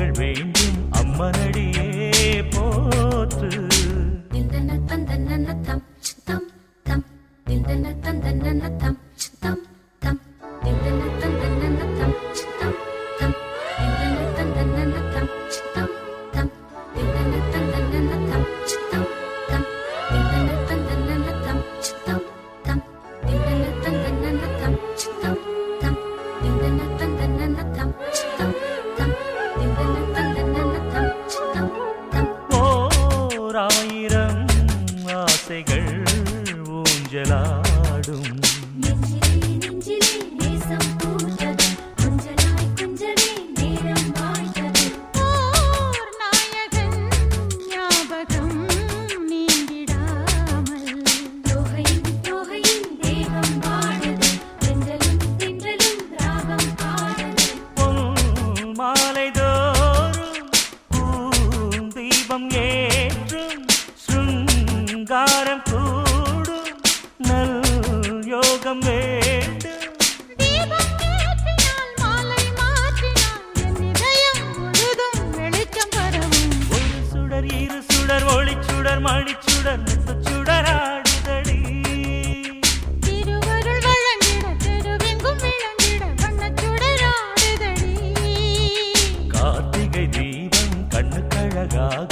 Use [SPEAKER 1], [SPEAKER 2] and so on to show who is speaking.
[SPEAKER 1] ஆசைகள் வேண்டும் அம்மனடியே போற்று
[SPEAKER 2] திந்தன தந்தன தம் தம் தம் திந்தன தந்தன தம் தம் தம் திந்தன தந்தன தம் தம் தம் திந்தன தந்தன தம் தம் தம் திந்தன தந்தன தம் தம் தம் திந்தன தந்தன தம் தம் தம் திந்தன தந்தன தம் தம் தம் திந்தன தந்தன தம் தம் தம் திந்தன தந்தன தம் தம் தம்
[SPEAKER 1] ஓர் ஆயிரம் ஆசைகள் ஊஞ்சலாடும்
[SPEAKER 2] நெஞ்சிலே நெஞ்சிலே நேசம் பூத்தது கொஞ்சலாய் கொஞ்சலே நேரம் வாழ்த்தது
[SPEAKER 3] ஓர் நாயகன் ஞாபகம் நீங்கிடாமல்
[SPEAKER 2] தோகையின் தோகையின் தேகம் வாடுது தென்றலும் தென்றலும் ராகம் பாடுது
[SPEAKER 1] பொன் மாலை தோறும் பூந்தீபம் ஏற்றும் சுங்காரம் கூடும் நல் யோகம் வேண்டும்
[SPEAKER 3] தீபம் ஏற்றினால் மாலை மாற்றினால் என் இதயம் முழுதும் வெளிச்சம் பரவும்
[SPEAKER 1] ஒரு சுடர் இரு சுடர் ஒளிச்சுடர் மணிச்சுடர் முத்துச்சுடராடுதடி
[SPEAKER 3] திருவருள் வழங்கிட தெருவெங்கும் விளங்கிட வண்ணச் சுடராடுதடி
[SPEAKER 1] கார்த்திகை தீபம் கண்ணுக்கழகாக